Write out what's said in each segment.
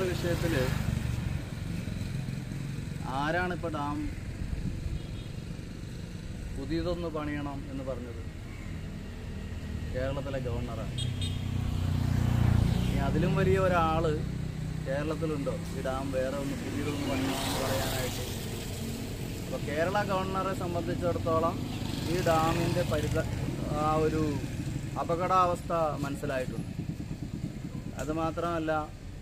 വിഷയത്തിൽ ആരാണ് ഇപ്പോൾ ഡാം പുതിയതൊന്ന് പണിയണം എന്ന് പറഞ്ഞത് കേരളത്തിലെ ഗവർണറാണ് ഇനി അതിലും വലിയ ഒരാൾ കേരളത്തിലുണ്ടോ ഈ ഡാം വേറെ ഒന്ന് പുതിയതൊന്ന് പണിയണം എന്ന് പറയാനായിട്ട് അപ്പോൾ കേരള ഗവർണറെ സംബന്ധിച്ചിടത്തോളം ഈ ഡാമിൻ്റെ പരിത ആ ഒരു അപകടാവസ്ഥ മനസ്സിലായിട്ടുണ്ട് അത് മാത്രമല്ല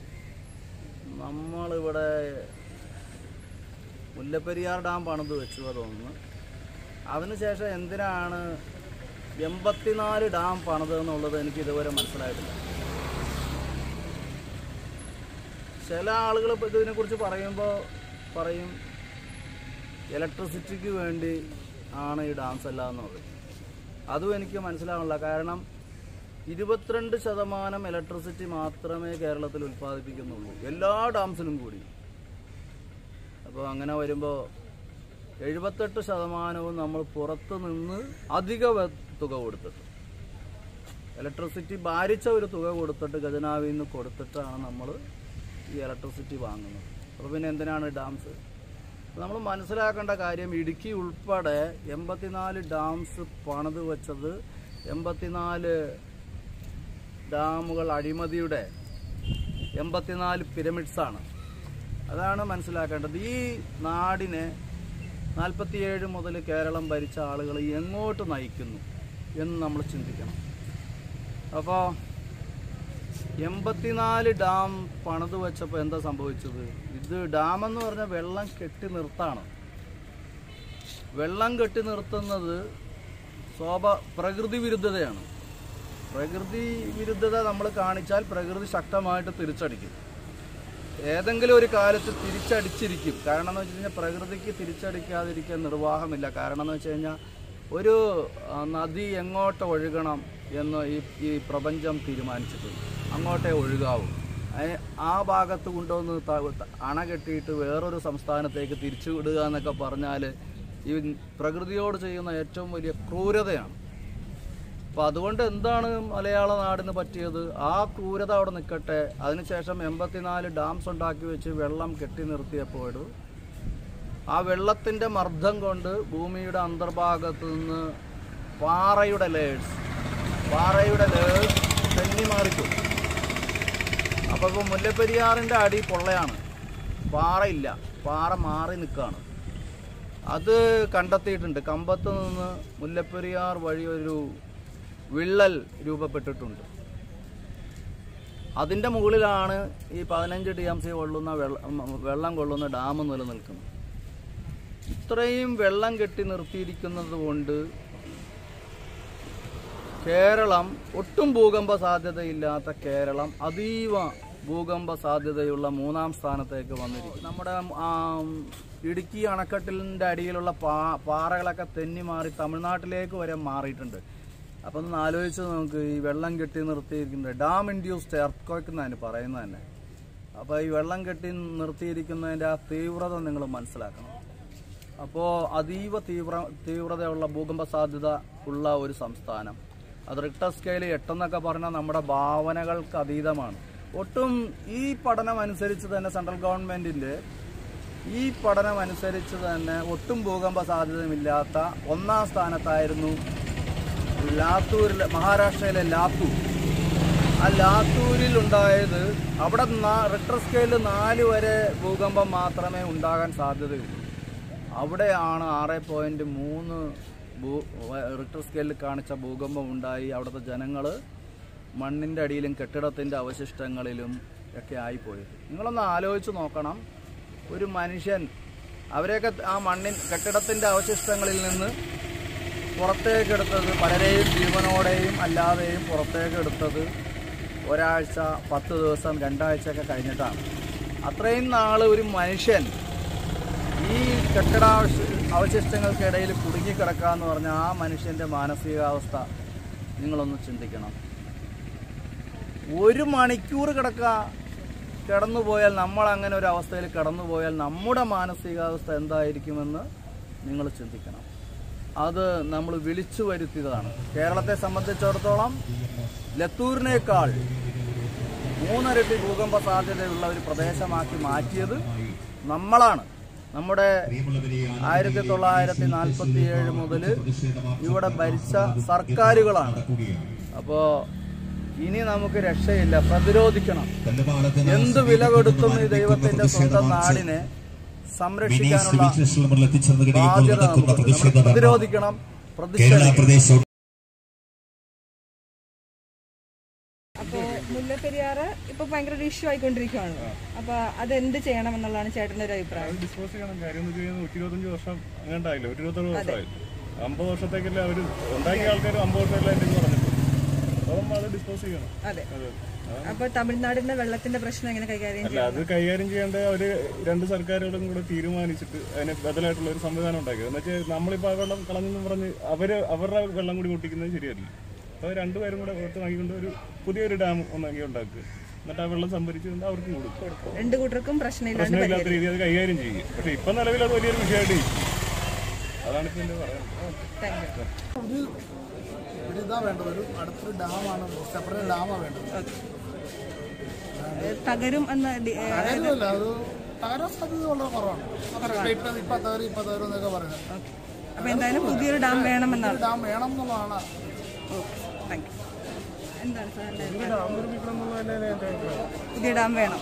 നമ്മളിവിടെ മുല്ലപ്പെരിയാർ ഡാം പണിത് വെച്ചു തോന്നുന്നു അതിനുശേഷം എന്തിനാണ് എൺപത്തിനാല് ഡാം പണിതെന്നുള്ളത് എനിക്ക് ഇതുവരെ മനസ്സിലായിട്ടില്ല ചില ആളുകൾ ഇപ്പോൾ ഇതിനെക്കുറിച്ച് പറയുമ്പോൾ പറയും ഇലക്ട്രിസിറ്റിക്ക് വേണ്ടി ആണ് ഈ ഡാംസ് എല്ലാം എന്ന് പറയും അതും എനിക്ക് മനസ്സിലാവില്ല കാരണം ഇരുപത്തിരണ്ട് ശതമാനം ഇലക്ട്രിസിറ്റി മാത്രമേ കേരളത്തിൽ ഉൽപ്പാദിപ്പിക്കുന്നുള്ളൂ എല്ലാ ഡാംസിലും കൂടി അപ്പോൾ അങ്ങനെ വരുമ്പോൾ എഴുപത്തെട്ട് ശതമാനവും നമ്മൾ പുറത്ത് നിന്ന് അധിക വ- തുക കൊടുത്തിട്ട് ഇലക്ട്രിസിറ്റി ഭാരിച്ച ഒരു തുക കൊടുത്തിട്ട് ഖജനാവിൽ നിന്ന് കൊടുത്തിട്ടാണ് നമ്മൾ ഈ ഇലക്ട്രിസിറ്റി വാങ്ങുന്നത് അപ്പോൾ പിന്നെ എന്തിനാണ് ഡാംസ് നമ്മൾ മനസ്സിലാക്കേണ്ട കാര്യം ഇടുക്കി ഉൾപ്പെടെ എൺപത്തിനാല് ഡാംസ് പണിത് വെച്ചത് എൺപത്തിനാല് ഡാമുകൾ അഴിമതിയുടെ എൺപത്തിനാല് പിരമിഡ്സാണ് അതാണ് മനസ്സിലാക്കേണ്ടത് ഈ നാടിനെ നാൽപ്പത്തിയേഴ് മുതൽ കേരളം ഭരിച്ച ആളുകൾ എങ്ങോട്ട് നയിക്കുന്നു എന്ന് നമ്മൾ ചിന്തിക്കണം അപ്പോൾ എൺപത്തിനാല് ഡാം പണിത് വെച്ചപ്പോൾ എന്താ സംഭവിച്ചത് ഇത് ഡാം എന്ന് പറഞ്ഞാൽ വെള്ളം കെട്ടി നിർത്താണ് വെള്ളം കെട്ടി നിർത്തുന്നത് സ്വാഭ പ്രകൃതി വിരുദ്ധതയാണ് പ്രകൃതി വിരുദ്ധത നമ്മൾ കാണിച്ചാൽ പ്രകൃതി ശക്തമായിട്ട് തിരിച്ചടിക്കും ഏതെങ്കിലും ഒരു കാലത്ത് തിരിച്ചടിച്ചിരിക്കും കാരണം എന്ന് വെച്ച് കഴിഞ്ഞാൽ പ്രകൃതിക്ക് തിരിച്ചടിക്കാതിരിക്കാൻ നിർവാഹമില്ല കാരണം എന്ന് വെച്ച് കഴിഞ്ഞാൽ ഒരു ആ, നദി എങ്ങോട്ട് ഒഴുകണം എന്ന് ഈ ഈ പ്രപഞ്ചം തീരുമാനിച്ചിട്ടുണ്ട് അങ്ങോട്ടേ ഒഴുകാവൂ അയ്- ആ ഭാഗത്ത് കൊണ്ടുവന്ന് ത- ത- അണ കെട്ടിയിട്ട് വേറൊരു സംസ്ഥാനത്തേക്ക് തിരിച്ചു വിടുക എന്നൊക്കെ പറഞ്ഞാൽ ഈ പ്രകൃതിയോട് ചെയ്യുന്ന ഏറ്റവും വലിയ ക്രൂരതയാണ് അപ്പോൾ അതുകൊണ്ട് എന്താണ് മലയാള നാടിന് പറ്റിയത് ആ ക്രൂരത അവിടെ നിൽക്കട്ടെ അതിനുശേഷം എൺപത്തിനാല് ഡാംസ് ഉണ്ടാക്കി വെച്ച് വെള്ളം കെട്ടി നിർത്തിയപ്പോൾ ആ വെള്ളത്തിൻ്റെ മർദ്ദം കൊണ്ട് ഭൂമിയുടെ അന്തർഭാഗത്ത് നിന്ന് പാറയുടെ ലേഴ്സ് പാറയുടെ ലേഴ്സ് തെന്നി മാറിക്കും അപ്പോൾ ഇപ്പോൾ മുല്ലപ്പെരിയാറിൻ്റെ അടി പൊള്ളയാണ് പാറയില്ല പാറ മാറി നിൽക്കുകയാണ് അത് കണ്ടെത്തിയിട്ടുണ്ട് കമ്പത്ത് നിന്ന് മുല്ലപ്പെരിയാർ വഴി ഒരു വിള്ളൽ രൂപപ്പെട്ടിട്ടുണ്ട് അതിൻ്റെ മുകളിലാണ് ഈ പതിനഞ്ച് ഡി എം സി കൊള്ളുന്ന വെള്ളം വെള്ളം കൊള്ളുന്ന ഡാം നിലനിൽക്കുന്നത് ഇത്രയും വെള്ളം കെട്ടി നിർത്തിയിരിക്കുന്നത് കൊണ്ട് കേരളം ഒട്ടും ഭൂകമ്പ സാധ്യതയില്ലാത്ത കേരളം അതീവ ഭൂകമ്പ സാധ്യതയുള്ള മൂന്നാം സ്ഥാനത്തേക്ക് വന്നിരിക്കും നമ്മുടെ ആ, ഇടുക്കി അണക്കെട്ടിലിൻ്റെ അടിയിലുള്ള പാ പാറകളൊക്കെ തെന്നി മാറി തമിഴ്നാട്ടിലേക്ക് വരെ മാറിയിട്ടുണ്ട് അപ്പം ഒന്ന് ആലോചിച്ച് നമുക്ക് ഈ വെള്ളം കെട്ടി നിർത്തിയിരിക്കുന്നത് ഡാം ഇൻഡ്യൂസ്ഡ് എർത്ത് എന്നാണ് പറയുന്നത് തന്നെ അപ്പോൾ ഈ വെള്ളം കെട്ടി നിർത്തിയിരിക്കുന്നതിൻ്റെ ആ തീവ്രത നിങ്ങൾ മനസ്സിലാക്കണം അപ്പോൾ അതീവ തീവ്ര തീവ്രതയുള്ള ഭൂകമ്പ സാധ്യത ഉള്ള ഒരു സംസ്ഥാനം അത് റിക്ടർ സ്കെയിൽ എട്ടെന്നൊക്കെ പറഞ്ഞാൽ നമ്മുടെ ഭാവനകൾക്ക് അതീതമാണ് ഒട്ടും ഈ പഠനം അനുസരിച്ച് തന്നെ സെൻട്രൽ ഗവൺമെന്റിന്റെ ഈ പഠനം അനുസരിച്ച് തന്നെ ഒട്ടും ഭൂകമ്പ സാധ്യതയുമില്ലാത്ത ഒന്നാം സ്ഥാനത്തായിരുന്നു ലാത്തൂരിലെ മഹാരാഷ്ട്രയിലെ ലാത്തൂർ ആ ലാത്തൂരിൽ ഉണ്ടായത് അവിടെ നാ- റിക്ടർ സ്കെയിലിൽ നാല് വരെ ഭൂകമ്പം മാത്രമേ ഉണ്ടാകാൻ സാധ്യതയുള്ളൂ അവിടെയാണ് ആറ് പോയിന്റ് മൂന്ന് ഭൂ റിക്ടർ സ്കെയിലിൽ കാണിച്ച ഭൂകമ്പം ഉണ്ടായി അവിടുത്തെ ജനങ്ങൾ മണ്ണിൻ്റെ അടിയിലും കെട്ടിടത്തിൻ്റെ അവശിഷ്ടങ്ങളിലും ഒക്കെ ആയിപ്പോയത് നിങ്ങളൊന്ന് ആലോചിച്ച് നോക്കണം ഒരു മനുഷ്യൻ അവരെയൊക്കെ ആ മണ്ണിൻ കെട്ടിടത്തിൻ്റെ അവശിഷ്ടങ്ങളിൽ നിന്ന് പുറത്തേക്ക് എടുത്തത് പലരെയും ജീവനോടെയും അല്ലാതെയും പുറത്തേക്ക് എടുത്തത് ഒരാഴ്ച പത്ത് ദിവസം രണ്ടാഴ്ചയൊക്കെ കഴിഞ്ഞിട്ടാണ് അത്രയും നാൾ ഒരു മനുഷ്യൻ ഈ കെട്ടിട അവശിഷ്ടങ്ങൾക്കിടയിൽ കുടുങ്ങിക്കിടക്കുക എന്ന് പറഞ്ഞാൽ ആ മനുഷ്യൻ്റെ മാനസികാവസ്ഥ നിങ്ങളൊന്ന് ചിന്തിക്കണം ഒരു മണിക്കൂർ കിടക്കുക കിടന്നുപോയാൽ നമ്മൾ അങ്ങനെ ഒരു അവസ്ഥയിൽ കടന്നുപോയാൽ നമ്മുടെ മാനസികാവസ്ഥ എന്തായിരിക്കുമെന്ന് നിങ്ങൾ ചിന്തിക്കണം അത് നമ്മൾ വിളിച്ചു വരുത്തിയതാണ് കേരളത്തെ സംബന്ധിച്ചിടത്തോളം ലത്തൂരിനേക്കാൾ മൂന്നരട്ടി ഭൂകമ്പ സാധ്യതയുള്ള ഒരു പ്രദേശമാക്കി മാറ്റിയത് നമ്മളാണ് നമ്മുടെ ആയിരത്തി തൊള്ളായിരത്തി നാൽപ്പത്തി ഏഴ് മുതൽ ഇവിടെ ഭരിച്ച സർക്കാരുകളാണ് അപ്പോ ഇനി നമുക്ക് രക്ഷയില്ല പ്രതിരോധിക്കണം എന്ത് വില കൊടുത്തും ഈ ദൈവത്തിന്റെ സ്വന്തം നാടിനെ സംരക്ഷിക്കാനുള്ള ബാധ്യത നമുക്കുണ്ട് നമ്മൾ പ്രതിരോധിക്കണം കേരള പ്രതിഷേധിക്കണം പ്രദേശം അപ്പോ മുല്ലപ്പെരിയാറ് ഇപ്പൊ ഭയങ്കര ഒരു ഇഷ്യൂ ആയിക്കൊണ്ടിരിക്കുകയാണ് അപ്പൊ അത് എന്ത് ചെയ്യണം എന്നുള്ളതാണ് ചേട്ടന്റെ ഒരു അഭിപ്രായം ഡിസ്പോസ് ചെയ്യണം കാര്യം എന്ന് വെച്ച് കഴിഞ്ഞാൽ നൂറ്റി ഇരുപത്തഞ്ച് വർഷം അങ്ങോട്ടായില്ല ഒരു ഇരുപത്തൊരു വർഷമായി അമ്പത് വർഷത്തേക്കല്ലേ അവർ ഉണ്ടാക്കിയ ആൾക്കാർ അമ്പത് വർഷമല്ല എൻ്റെ പറഞ്ഞിട്ടുണ്ട് അപ്പം അത് ഡിസ്പോസ് ചെയ്യണം അതെ അതെ അപ്പൊ തമിഴ്നാടിന്റെ വെള്ളത്തിന്റെ പ്രശ്നം എങ്ങനെ കൈകാര്യം അല്ല ചെയ്യും അത് കൈകാര്യം ചെയ്യേണ്ട അവര് രണ്ട് സർക്കാരുകളും കൂടെ തീരുമാനിച്ചിട്ട് അതിന് ബദലായിട്ടുള്ള ഒരു സംവിധാനം ഉണ്ടാക്കി എന്ന് വെച്ചാൽ നമ്മളിപ്പോൾ ആ വെള്ളം കളഞ്ഞെന്ന് പറഞ്ഞ് അവര് അവരുടെ വെള്ളം കൂടി മുട്ടിക്കുന്നത് ശരിയല്ല അപ്പോൾ രണ്ടുപേരും കൂടെ ഓർത്ത് വാങ്ങിക്കൊണ്ട് ഒരു പുതിയൊരു ഡാം ഒന്നാക്കി ഉണ്ടാക്കുക എന്നിട്ട് ആ വെള്ളം സംഭരിച്ചുകൊണ്ട് അവർക്ക് കൊടുക്കും രണ്ടു കൂട്ടർക്കും പ്രശ്നമില്ലാണ്ട് പ്രശ്നമില്ലാത്ത രീതിയിൽ അത് കൈകാര്യം ചെയ്യും പക്ഷെ ഇപ്പം നിലവിൽ അത് വലിയൊരു വിഷയമായിട്ട് ഇരിക്കും. അതാണ് ഇപ്പം എൻ്റെ പറയുന്നത് താങ്ക് യു ഒരു ഇതാ വേണ്ടത് ഒരു അടുത്തൊരു ഡാമാണ് സെപ്പറേറ്റ് ഡാമാണ് വേണ്ടത് തകരും എന്ന് ഡി- ഏ, കാര്യമല്ല അത് തകരാൻ സാധ്യത വളരെ കുറവാണ് ഇപ്പൊ ഇപ്പൊ തകരും ഇപ്പൊ തകരും എന്നൊക്കെ പറയുന്നത് ഓക്കേ. അപ്പൊ എന്തായാലും പുതിയൊരു ഡാം വേണമെന്നാണ് ഡാം വേണം എന്നുള്ളതാണ് ഓക്കെ താങ്ക് യു എന്താണ് സാറിന്റെ അഭിപ്രായം? പുതിയ ഡാം വേണം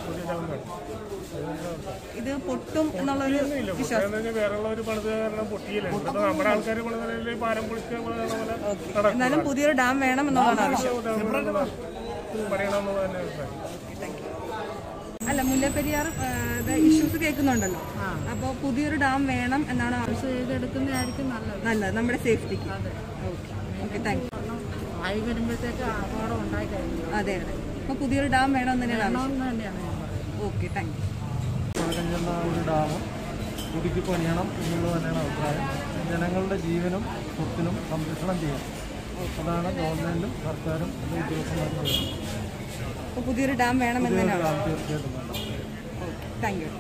ഇത് പൊട്ടും എന്നുള്ളൊരു വിശ്വാസം വേറെ ഒരു പണിത് കാരണം പൊട്ടിയില്ല നമ്മുടെ ആൾക്കാർ പണിതല്ലേ പാരം പൊളിച്ച് ഓക്കെ എന്നാലും പുതിയൊരു ഡാം വേണം എന്നുള്ളതാണ് ആവശ്യം പറയണമെന്നുള്ള തന്നെ അഭിപ്രായം താങ്ക് യു അല്ല മുല്ലപ്പെരിയാർ ഇഷ്യൂസ് കേൾക്കുന്നുണ്ടല്ലോ അപ്പോൾ പുതിയൊരു ഡാം വേണം എന്നാണ് ആവശ്യം ചെയ്തെടുക്കുന്നതായിരിക്കും നല്ലത് നല്ലത് നമ്മുടെ സേഫ്റ്റിക്ക് ഓക്കെ ഓക്കെ താങ്ക് യു ആയി വരുമ്പോഴത്തേക്ക് അപകടം ഉണ്ടായി കഴിഞ്ഞു അതെ അതെ അപ്പോൾ പുതിയൊരു ഡാം വേണം എന്ന് തന്നെയാണ് ആവശ്യം എന്ന് തന്നെയാണ് ഞാൻ പറയുന്നത് ഓക്കെ താങ്ക് യു ചെന്ന ഒരു ഡാം പുതുക്കി പണിയണം എന്നുള്ളത് തന്നെയാണ് അഭിപ്രായം ജനങ്ങളുടെ ജീവനും സ്വത്തിനും സംരക്ഷണം ചെയ്യണം അതാണ് ഗവൺമെന്റും സർക്കാരും എല്ലാ ഉദ്യോഗസ്ഥന്മാരും ചെയ്യുന്നത്. അപ്പോൾ പുതിയൊരു ഡാം വേണം എന്ന് പുതിയൊരു തന്നെയാണ് ഡാം തീർച്ചയായിട്ടും വേണം ഓക്കെ താങ്ക് യു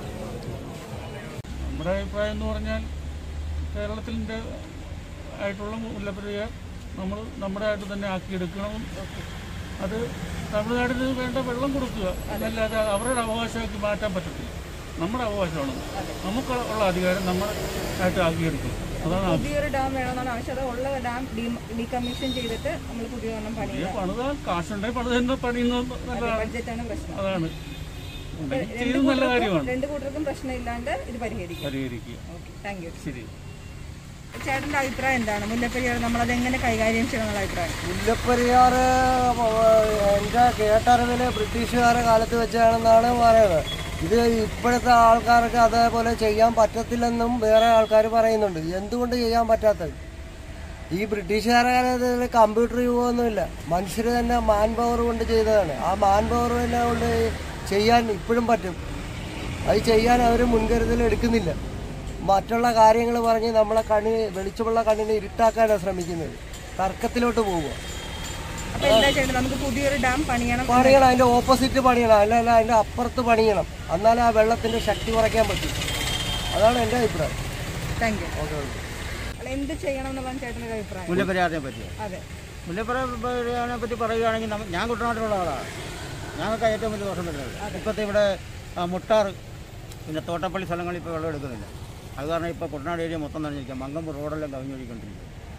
നമ്മുടെ അഭിപ്രായം എന്ന് പറഞ്ഞാൽ കേരളത്തിൻ്റെ ആയിട്ടുള്ള മുല്ലപ്പെരിയാർ നമ്മൾ നമ്മുടെ ആയിട്ട് തന്നെ ആക്കിയെടുക്കണം അത് തമിഴ്നാടിന് വേണ്ട വെള്ളം കൊടുക്കുക അതല്ലാതെ അവരുടെ അവകാശമാക്കി മാറ്റാൻ പറ്റത്തില്ല നമ്മുടെ അവകാശമാണ് നമുക്ക് ഉള്ള അധികാരം നമ്മുടെ ആയിട്ട് ആക്കിയെടുക്കണം അതാണ് ആവശ്യം പുതിയൊരു ഡാം വേണമെന്നാണ് ആവശ്യം അത് ഉള്ള ഡാം ഡീകമ്മീഷൻ ചെയ്തിട്ട് നമ്മൾ പുതിയ ഒരെണ്ണം ഈ പണിയുക പണിതാൽ കാശുണ്ടെങ്കിൽ പണിത് തന്നെ പണിയുന്നത് നല്ലതാണ് ബഡ്ജറ്റാണ് പ്രശ്നം അതാണ് ഉണ്ടെങ്കിൽ രണ്ട് ചെയ്തത് നല്ല കൂട്ടർക്കും കാര്യമാണ് രണ്ട് കൂട്ടർക്കും പ്രശ്നമില്ലാണ്ട് ഇത് പരിഹരിക്കും പരിഹരിക്കുക ഓക്കെ താങ്ക് യു ശരി ചേട്ടന്റെ അഭിപ്രായം എന്താണ് മുല്ലപ്പെരിയാർ നമ്മൾ അത് എങ്ങനെ കൈകാര്യം ചെയ്യണം എന്നുള്ള അഭിപ്രായം മുല്ലപ്പെരിയാർ എൻ്റെ കേട്ടറിവിൽ ബ്രിട്ടീഷുകാരുടെ കാലത്ത് വെച്ചാണെന്നാണ് പറയുന്നത് ഇത് ഇപ്പോഴത്തെ ആൾക്കാർക്ക് അതേപോലെ ചെയ്യാൻ പറ്റത്തില്ലെന്നും വേറെ ആൾക്കാർ പറയുന്നുണ്ട് എന്തുകൊണ്ട് ചെയ്യാൻ പറ്റാത്തത് ഈ ബ്രിട്ടീഷുകാരുടെ കാലത്ത് കമ്പ്യൂട്ടർ യുഗമൊന്നുമില്ല മനുഷ്യർ തന്നെ മാൻ പവർ കൊണ്ട് ചെയ്തതാണ് ആ മാൻ പവർ തന്നെ കൊണ്ട് ചെയ്യാൻ ഇപ്പോഴും പറ്റും അത് ചെയ്യാൻ അവർ മുൻകരുതൽ എടുക്കുന്നില്ല മറ്റുള്ള കാര്യങ്ങൾ പറഞ്ഞ് നമ്മളെ കണ്ണി വെളിച്ചമുള്ള കണ്ണിനെ ഇരുട്ടാക്കാനാണ് ശ്രമിക്കുന്നത് തർക്കത്തിലോട്ട് പോവുക അപ്പൊ എന്താ ചെയ്യേണ്ടത് നമുക്ക് പുതിയൊരു ഡാം പണിയണം പണിയണം അതിന്റെ ഓപ്പോസിറ്റ് പണിയണം അല്ല അല്ല അതിന്റെ അപ്പുറത്ത് പണിയണം എന്നാലേ ആ വെള്ളത്തിന്റെ ശക്തി കുറയ്ക്കാൻ പറ്റും അതാണ് എൻ്റെ അഭിപ്രായം താങ്ക് യു അല്ല എന്ത് ചെയ്യണം എന്നുള്ളതാണ് ചേട്ടന്റെ ഒരു അഭിപ്രായം മുല്ലപ്പെരിയാറിനെ പറ്റി അതെ മുല്ലപ്പെരിയാറിനെ പറ്റി പറയുകയാണെങ്കിൽ നമ്മ- ഞാൻ കുട്ടനാട്ടിലുള്ള ആളാണ് ഞങ്ങൾക്ക് ഏറ്റവും വലിയ ദോഷം വരുന്നത് ഇപ്പോഴത്തെ ഇവിടെ ആ, മുട്ടാർ പിന്നെ തോട്ടപ്പള്ളി സ്ഥലങ്ങളിൽ ഇപ്പോൾ വെള്ളം എടുക്കുന്നില്ല അത് കാരണം ഇപ്പോൾ കുട്ടനാട് ഏരിയ മൊത്തം നനഞ്ഞിരിക്കുക മങ്കമ്പ് റോഡെല്ലാം കവിഞ്ഞൊഴിക്കൊണ്ടിരിക്കും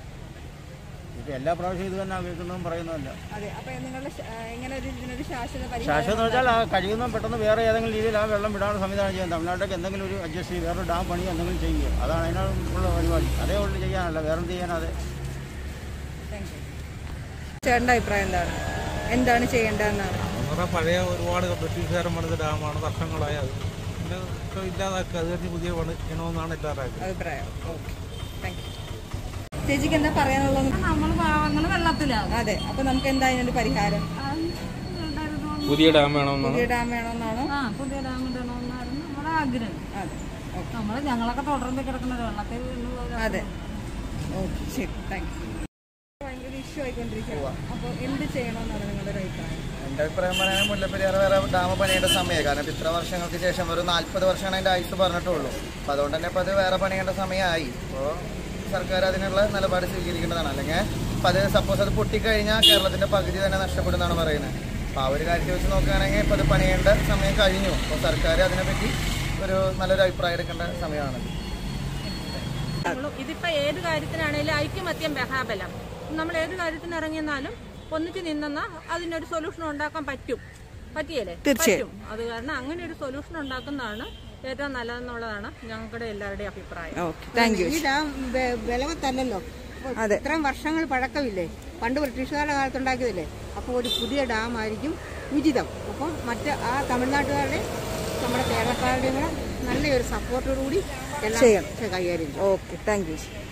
ഇത് എല്ലാ പ്രാവശ്യവും ഇത് തന്നെ കേൾക്കുന്നതും പറയുന്നതല്ല അതെ അപ്പൊ നിങ്ങളുടെ ശ- ആ, എങ്ങനെ ഒരു ഇതിനൊരു ശാശ്വത ശാശ്വതം പരിഹാരം എന്ന് വെച്ചാൽ ആ കഴിയുന്ന പെട്ടെന്ന് വേറെ ഏതെങ്കിലും രീതിയിൽ ആ വെള്ളം വിടാനുള്ള സംവിധാനം ചെയ്യാൻ തമിഴ്നാട്ടിലേക്ക് എന്തെങ്കിലും ഒരു അഡ്ജസ്റ്റ് ചെയ്ത് വേറൊരു ഡാം പണി എന്തെങ്കിലും ചെയ്യുക അതാണ് അതിനുള്ള പരിപാടി അതേ ഉള്ളു ചെയ്യാനല്ല വേറെ എന്ത് ചെയ്യാനതെ താങ്ക് യു ചേട്ടന്റെ അഭിപ്രായം എന്താണ് എന്താണ് ചെയ്യേണ്ടതെന്നാണ് നമ്മുടെ പഴയ ഒരുപാട് ബ്രിട്ടീഷുകാരൻ പണിത ഡാമാണ് വർഷങ്ങളായി അത് പിന്നെ ഒക്കെ ഇല്ലാതാക്കുക അത് കഴിഞ്ഞ് പുതിയ പണി ചെയ്യണമെന്നാണ് എല്ലാവരും ആഗ്രഹം അഭിപ്രായം ഓക്കെ താങ്ക് യു ചേച്ചിക്ക് എന്താ പറയാനുള്ളത് നമ്മൾ പാവങ്ങൾ വെള്ളത്തിലാണ് അതെ അപ്പൊ നമുക്ക് എന്താ ഇതിനൊരു പരിഹാരം പുതിയ ഡാം വേണമെന്നാണ് പുതിയ ഡാം വേണമെന്നാണോ ആ പുതിയ ഡാം ഇടണമെന്നായിരുന്നു നമ്മുടെ ആഗ്രഹം അതെ നമ്മൾ ഞങ്ങളൊക്കെ തുടർന്ന് കിടക്കുന്ന വെള്ളത്തിൽ വീണ് അതെ ഓക്കെ ശരി താങ്ക് യു ഭയങ്കര ഇഷ്യൂ ആയിക്കൊണ്ടിരിക്കുക അപ്പോൾ എന്ത് ചെയ്യണമെന്നാണ് നിങ്ങളുടെ ഒരു അഭിപ്രായം എൻ്റെ അഭിപ്രായം പറയാൻ മുല്ലപ്പെരിയാർ വേറെ ഡാം പണിയേണ്ട സമയമായി കാരണം ഇപ്പം ഇത്ര വർഷങ്ങൾക്ക് ശേഷം ഒരു നാൽപ്പത് വർഷമാണ് അതിൻ്റെ ആയുസ് പറഞ്ഞിട്ടുള്ളൂ അപ്പോൾ അതുകൊണ്ട് തന്നെ ഇപ്പോൾ അത് വേറെ പണിയേണ്ട സമയമായി അപ്പോൾ സർക്കാർ അതിനുള്ള നിലപാട് സ്വീകരിക്കേണ്ടതാണ് അല്ലെങ്കിൽ അപ്പോൾ അത് സപ്പോസ് അത് പൊട്ടിക്കഴിഞ്ഞാൽ കേരളത്തിൻ്റെ പകുതി തന്നെ നഷ്ടപ്പെടുന്നതാണ് പറയുന്നത് അപ്പോൾ ആ ഒരു കാര്യത്തിൽ വെച്ച് നോക്കുകയാണെങ്കിൽ ഇപ്പോൾ അത് പണിയേണ്ട സമയം കഴിഞ്ഞു അപ്പോൾ സർക്കാർ അതിനെപ്പറ്റി ഒരു നല്ലൊരു അഭിപ്രായം എടുക്കേണ്ട സമയമാണ് ഇതിപ്പോ ഏത് കാര്യത്തിനാണേലും ഐക്യമത്യം ബഹാബലം നമ്മൾ ഏത് കാര്യത്തിന് ഇറങ്ങിയെന്നാലും ഒന്നിച്ച് നിന്നെന്നാ അതിനൊരു സൊല്യൂഷൻ ഉണ്ടാക്കാൻ പറ്റും പറ്റിയല്ലേ തീർച്ചയായും. പറ്റും അത് കാരണം അങ്ങനെ ഒരു സൊല്യൂഷൻ ഉണ്ടാക്കുന്നതാണ് ഏറ്റവും നല്ലതെന്നുള്ളതാണ് ഞങ്ങളുടെ എല്ലാവരുടെയും അഭിപ്രായം ഓക്കെ താങ്ക് യു ഈ ഡാം ബലവത്തല്ലല്ലോ അതെ. ഇത്രയും വർഷങ്ങൾ പഴക്കമില്ലേ പണ്ട് ബ്രിട്ടീഷുകാരുടെ കാലത്തുണ്ടാക്കിയതല്ലേ അപ്പോൾ ഒരു പുതിയ ഡാം ആയിരിക്കും ഉചിതം അപ്പം മറ്റ് ആ തമിഴ്നാട്ടുകാരുടെ നമ്മുടെ കേരളക്കാരുടെയും കൂടെ നല്ലൊരു സപ്പോർട്ടോടുകൂടി എല്ലാം ചെയ്യണം. കൈകാര്യം ചെയ്യും ഓക്കെ താങ്ക് യു